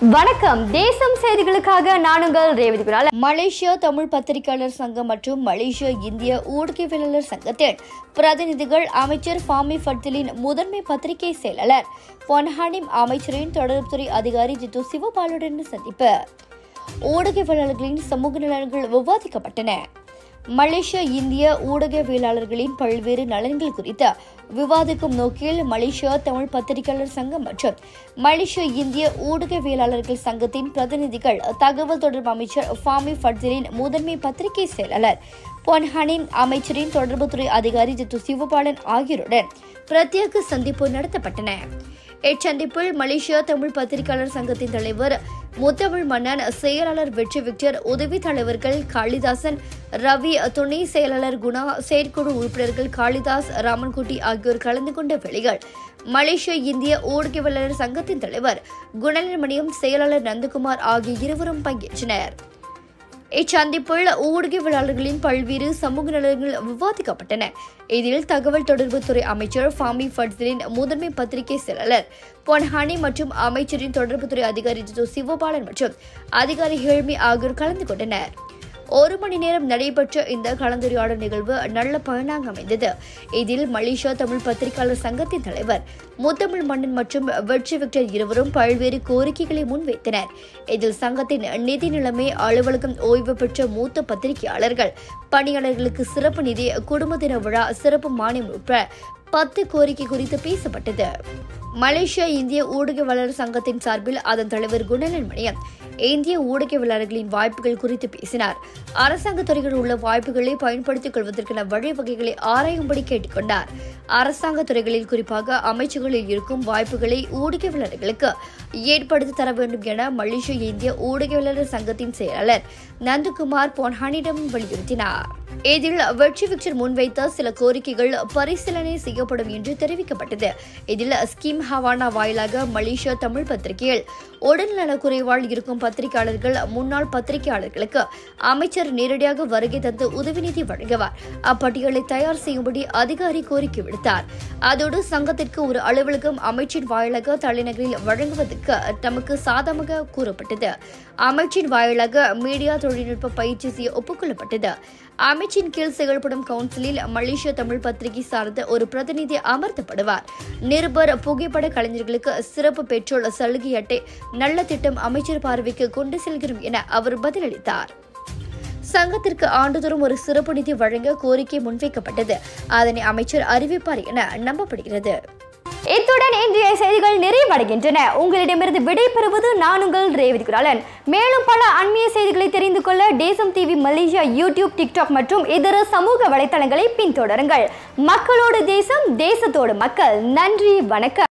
வணக்கம் தேசம் செய்திகளுக்காக நான் உங்கள் ரேவதி குணால் மலேசியா தமிழ் பத்திரிகையாளர் சங்கம் மற்றும் மலேசிய இந்திய ஊடகவியலாளர் சங்கத்தின் பிரதிநிதிகள் அமைச்சர் ஃபாமி ஃபட்லின் முதன்மை பத்திரிகை செயலாளர் பொன்ஹானிம் அமைச்சரின் தொடர்புத்துறை அதிகாரி ஜித்து சிவபாலுடன் சந்திப்பு ஊடகவியலாளர்களின் சமூக நலன்கள் விவாதிக்கப்பட்டன மலேசிய இந்திய ஊடகவியலாளர்களின் பல்வேறு நலன்கள் குறித்து விவாதிக்கும் நோக்கில் மலேசியா தமிழ் பத்திரிகையாளர் சங்கம் மற்றும் மலேசிய இந்திய ஊடகவியலாளர்கள் சங்கத்தின் பிரதிநிதிகள் தகவல் தொடர்பு அமைச்சர் ஃபாமி ஃபட்சிலின் முதன்மை பத்திரிகை செயலாளர் பொன்ஹானின் அமைச்சரின் தொடர்புத்துறை அதிகாரி ஜித்து சிவபாலன் ஆகியோருடன் பிரத்யேக சந்திப்பு நடத்தப்பட்டன இச்சந்திப்பில் மலேசியா தமிழ் பத்திரிகையாளர் சங்கத்தின் தலைவர் முத்தமிழ் மன்னன் செயலாளர் வெற்றி விக்டர் உதவி தலைவர்கள் காளிதாசன் ரவி துணை செயலாளர் குணா செயற்குழு உறுப்பினர்கள் காளிதாஸ் ராமன்குட்டி ஆகியோர் கலந்து கொண்ட வேளைகள் மலேசிய இந்திய ஊடகவியலாளர் சங்கத்தின் தலைவர் குணலமணியம் செயலாளர் நந்தகுமார் ஆகிய இருவரும் பங்கேற்றனர் இச்சந்திப்பில் ஊடகவியலாளர்களின் பல்வேறு சமூக நலன்கள் விவாதிக்கப்பட்டன இதில் தகவல் தொடர்புத்துறை அமைச்சர் ஃபாமி ஃபட்ஸிலின் முதன்மை பத்திரிகை செயலாளர் பொன்ஹானி மற்றும் அமைச்சரின் தொடர்புத்துறை அதிகாரி ஜித்து சிவபாலன் மற்றும் அதிகாரி ஹேழ்மி ஆகியோர் கலந்து கொண்டனர் ஒரு மணி நேரம் நடைபெற்ற இந்த கலந்துரையாடல் நிகழ்வு நல்ல பயனாக அமைந்தது இதில் மலேசியா தமிழ் பத்திரிகையாளர் சங்கத்தின் தலைவர் முத்தமிழ் மன்னன் மற்றும் வெற்றி விக்டர் இருவரும் பல்வேறு கோரிக்கைகளை முன்வைத்தனர் இதில் சங்கத்தின் நிதி நிலைமை அலுவலகம் ஓய்வு பெற்ற மூத்த பத்திரிகையாளர்கள் பணியாளர்களுக்கு சிறப்பு நிதி குடும்ப தின விழா சிறப்பு மானியம் உட்பட பத்து கோரிக்கை குறித்து பேசப்பட்டது மலேசியா இந்திய ஊடகவியலாளர் சங்கத்தின் சார்பில் அதன் தலைவர் குணலன் மணியம் இந்திய ஊடகவியலாளர்களின் வாய்ப்புகள் குறித்து பேசினார் அரசாங்க துறைகளில் உள்ள வாய்ப்புகளை பயன்படுத்திக் கொள்வதற்கான வழிவகைகளை ஆராயும்படி கேட்டுக்கொண்டார் அரசாங்க துறைகளில் குறிப்பாக அமைச்சுகளில் இருக்கும் வாய்ப்புகளை ஊடகவியலாளர்களுக்கு ஏற்படுத்தி தர வேண்டும் என மலேசிய இந்திய ஊடகவியலாளர் சங்கத்தின் செயலாளர் நந்தகுமார் பொன்ஹானிடம் வலியுறுத்தினார் இதில் வெற்றி விக்டர் முன்வைத்த சில கோரிக்கைகள் பரிசீலனை செய்யப்படும் என்று தெரிவிக்கப்பட்டது இதில் ஸ்கீம் ஹவானா வாயிலாக மலேசியா தமிழ் பத்திரிகையில் உடல்நலக் குறைவால் இருக்கும் பத்திரிகையாளர்கள் முன்னாள் பத்திரிகையாளர்களுக்கு அமைச்சர் நேரடியாக வருகை தந்து உதவி நிதி வழங்குவார் அப்பட்டியலை தயார் செய்யும்படி அதிகாரி கோரிக்கை விடுத்தார் அதோடு சங்கத்திற்கு ஒரு அலுவலகம் அமைச்சின் வாயிலாக தலைநகரில் வழங்குவதற்கு தமக்கு சாதகமாக கூறப்பட்டது அமைச்சின் வாயிலாக மீடியா தொழில்நுட்ப பயிற்சி செய்ய ஒப்புக்கொள்ளப்பட்டது அமைச்சின் கீழ் செயல்படும் கவுன்சிலில் மலேசிய தமிழ் பத்திரிகை சார்ந்த ஒரு பிரதிநிதி அமர்த்தப்படுவார் நிருபர் புகைப்பட கலைஞர்களுக்கு சிறப்பு பெட்ரோல் சலுகை அட்டை நல்ல திட்டம் அமைச்சர் பார்வைக்கு கொண்டு செல்கிறோம் என அவர் பதிலளித்தார் சங்கத்திற்கு ஆண்டுதோறும் ஒரு சிறப்பு நிதி வழங்க கோரிக்கை முன்வைக்கப்பட்டது அதனை அமைச்சர் அறிவிப்பார் என நம்பப்படுகிறது இத்துடன் இன்றைய செய்திகள் நிறைவடைகின்றன உங்களிடமிருந்து விடைபெறுவது நான் உங்கள் ரேவதி குராலன் மேலும் பல அண்மைய செய்திகளை தெரிந்து கொள்ள தேசம் டிவி மலேசியா யூடியூப் டிக்டாக் மற்றும் இதர சமூக வலைத்தளங்களை பின்தொடருங்கள் மக்களோடு தேசம் தேசத்தோடு மக்கள் நன்றி வணக்கம்